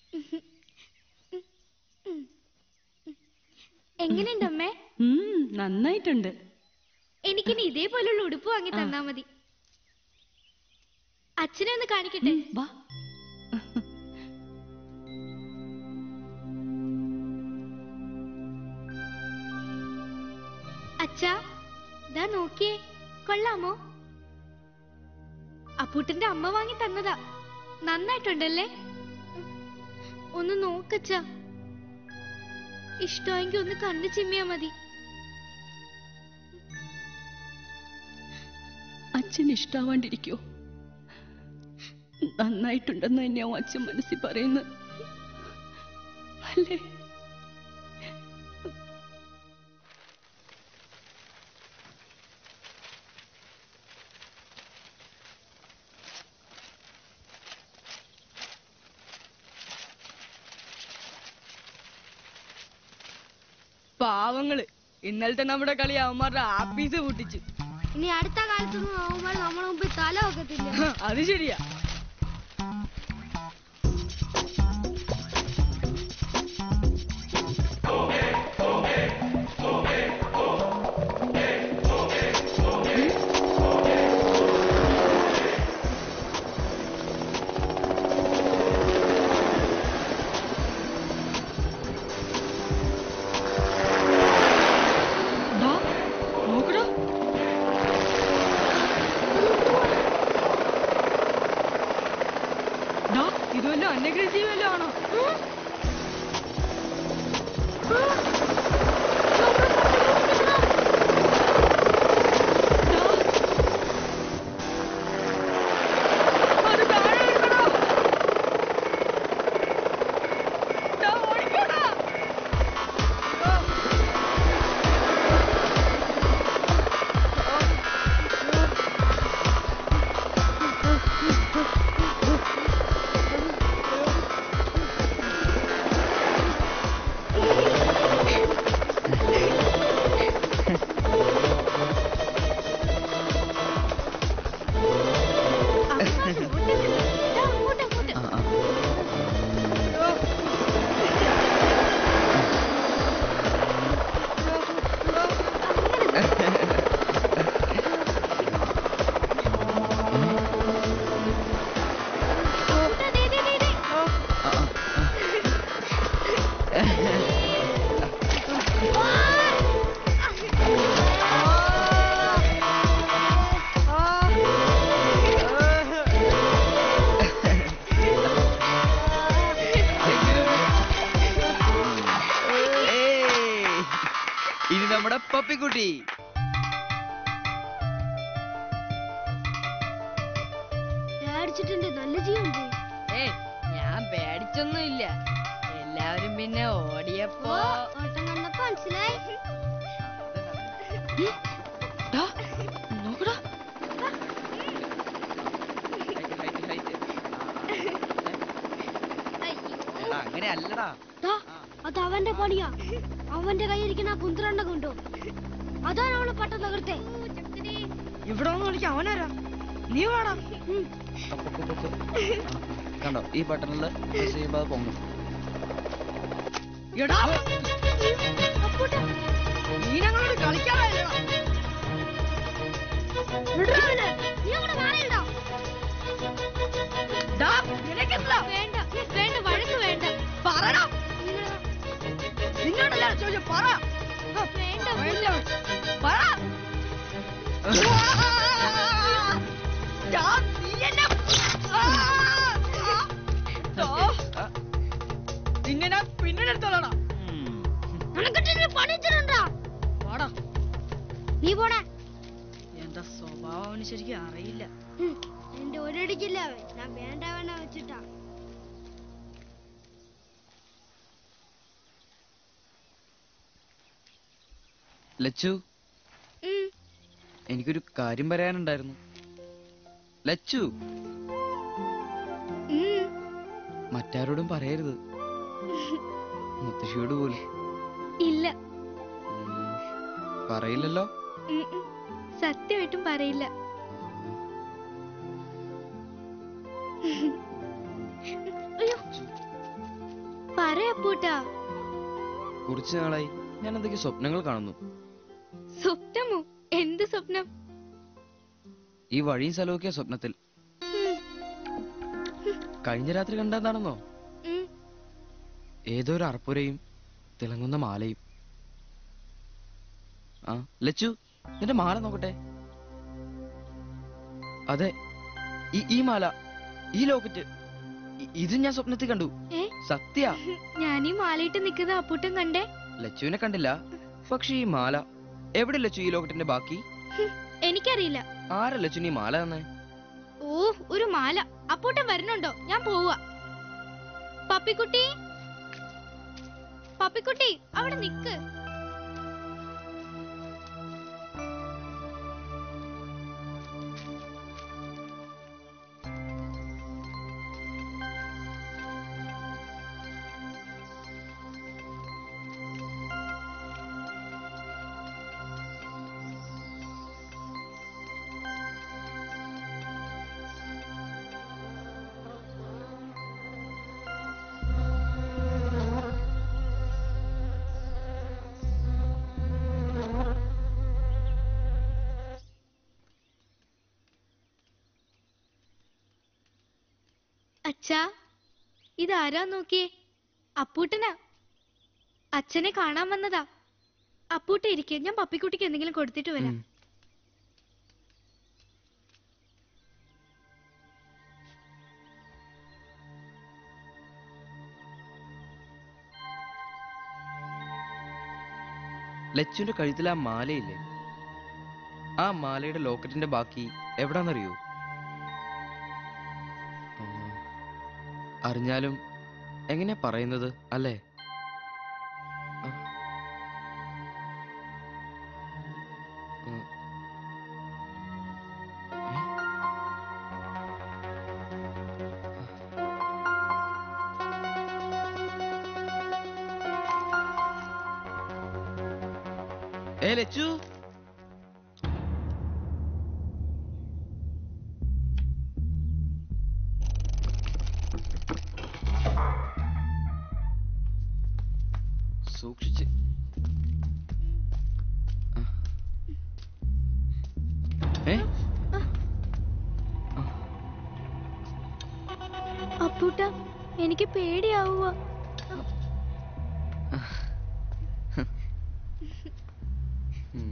എങ്ങനെയുണ്ട് അമ്മേ ഉം, നന്നായിട്ടുണ്ട് എനിക്കിനി ഇതേപോലുള്ള ഉടുപ്പ് വാങ്ങി ആ. തന്നാ മതി അച്ഛനെ ഒന്ന് കാണിക്കട്ടെ ഉം, വാ അച്ഛാ ദാ നോക്കിയേ കൊള്ളാമോ അപ്പൂട്ടന്റെ അമ്മ വാങ്ങി തന്നതാ നന്നായിട്ടുണ്ടല്ലേ ഒന്ന് നോക്കച്ച ഇഷ്ടമെങ്കിൽ ഒന്ന് കണ്ണു ചിമ്മിയാ മതി അച്ഛൻ ഇഷ്ടാവാണ്ടിരിക്കോ നന്നായിട്ടുണ്ടെന്ന് തന്നെയാവും അച്ഛൻ മനസ്സിൽ പറയുന്നത് അല്ലേ പാവങ്ങള് ഇന്നലത്തെ നമ്മുടെ കളി അവന്മാരുടെ ആപ്പീസ് പൊട്ടിച്ചു ഇനി അടുത്ത കാലത്തൊന്നും അവന്മാർ നമ്മളെ മുമ്പിൽ തല വെക്കത്തില്ല അത് ശരിയാ ദാ, നോക്കടാ ഡാ, ഇത് വല്ല അന്യഗ്രഹജീവി വല്ലതും ആണോ ഡാ. അത് താഴെ വീഴുമെടാ. ഡാ, ഓടിക്കോടാ. ആ. അങ്ങോട്ട് അങ്ങോട്ട് അങ്ങോട്ട് ദേ, ദേ, ദേ, ദേ. ഏയ്! ഇനി നമ്മുടെ പപ്പിക്കുട്ടി പേടിച്ചിട്ടുണ്ട് നല്ല ജീവൻ പോയി ഏയ് ഞാൻ പേടിച്ചൊന്നുമില്ല എല്ലാവരും പിന്നെ ഓടിയപ്പോ ഓട്ടം കണ്ടപ്പോ മനസ്സിലായി ഡാ, നോക്കടാ എടാ അങ്ങനെ അല്ലടാ ദാ, അത് അവന്റെ പണിയാ അവന്റെ കയ്യിരിക്കുന്ന ആ കുന്ത്രണ്ട കൊണ്ടോ അതാണ് അവള് പട്ട തകർത്തെ ഇവിടെ ഒന്ന് വിളിക്കാം അവനാരാ നീ വാടാ കണ്ടോ ഈ ബട്ടണിൽ പ്രസ് ചെയ്യുമ്പോൾ അത് പൊങ്ങും എടാ അപ്പൂട്ടാ, നീ ഞങ്ങളോട് കളിക്കാറായില്ലടാ വിടടാ അവനെ. നീ അങ്ങോട്ട് മാറിയിടോ. ഡാ, നിനക്കെന്താ വേണ്ട വേണ്ട വഴക്ക് വേണ്ട പറടാ നിന്നോടല്ല ചോദിച്ചു പറ വേണ്ട വേണ്ട. പറ ഡാ, നീ എന്നെ ആ! ഡാ, ആ, നിന്നെ ഞാൻ പിന്നീട് എടുത്തോളാം ഉം. നിനക്കിട്ട് പണിച്ചിട്ടുണ്ടോ വാടാ നീ പോടാ എന്താ സ്വഭാവം അവന് ശരിക്കും അറിയില്ല ഉം, എന്റെ ഒരടിക്കില്ല അവൻ ഞാൻ വേണ്ട വേണ്ട വെച്ചിട്ടാ ലച്ചു ഉം, എനിക്കൊരു കാര്യം പറയാനുണ്ടായിരുന്നു ലച്ചു ഉം. മറ്റാരോടും പറയരുത് മുത്തശ്ശിയോട് പോലും ഇല്ല ഉം. പറയില്ലല്ലോ ഉം, ഉം. സത്യമായിട്ടും പറയില്ല അയ്യോ അപ്പൂട്ടാ കുറച്ചു നാളായി ഞാൻ എന്തൊക്കെ സ്വപ്നങ്ങൾ കാണുന്നു സ്വപ്നമോ എന്ത് സ്വപ്നം ഈ വഴിയും സ്ഥലമൊക്കെ സ്വപ്നത്തിൽ ഉം, കഴിഞ്ഞ രാത്രി കണ്ടതാണെന്നോ ഉം. ഏതോ ഒരു അറപ്പുരയും തിളങ്ങുന്ന മാലയും ആ ലച്ചു നിന്റെ മാല നോക്കട്ടെ അതെ ഈ ഈ മാല ഈ ലോക്കറ്റ് ഇ- ഇത് ഞാൻ സ്വപ്നത്തിൽ കണ്ടു ഏ? സത്യ ഞാനീ മാലയിട്ട് നിക്കുന്ന അപ്പൂട്ടൻ കണ്ടേ ലച്ചുവിനെ കണ്ടില്ല പക്ഷെ ഈ മാല എവിടെ ലച്ചു ഈ ലോക്കറ്റിന്റെ ബാക്കി എനിക്കറിയില്ല ആരാ ലച്ചുന് ഈ മാല തന്നെ ഓ ഒരു മാല അപ്പൂട്ടൻ വരുന്നുണ്ടോ ഞാൻ പോവാ പപ്പിക്കുട്ടി പപ്പിക്കുട്ടി അവിടെ നിക്ക് അച്ഛാ ഇതാരാ നോക്കിയേ അപ്പൂട്ടനാ അച്ഛനെ കാണാൻ വന്നതാ അപ്പൂട്ട ഇരിക്കെ ഞാൻ പപ്പിക്കുട്ടിക്ക് എന്തെങ്കിലും കൊടുത്തിട്ട് വരാം ഉം. ലച്ചുവിന്റെ കഴുത്തിൽ ആ മാലയില്ലേ ആ മാലയുടെ ലോക്കറ്റിന്റെ ബാക്കി എവിടാന്നറിയോ ഉം. അറിഞ്ഞാലും എങ്ങനെയാ പറയുന്നത് അല്ലേ ആ. ഉം. ഏ? ഏ ലച്ചു സൂക്ഷിച്ച് ആ. ഏ അപ്പൂട്ട എനിക്ക് പേടിയാവുക ഉം.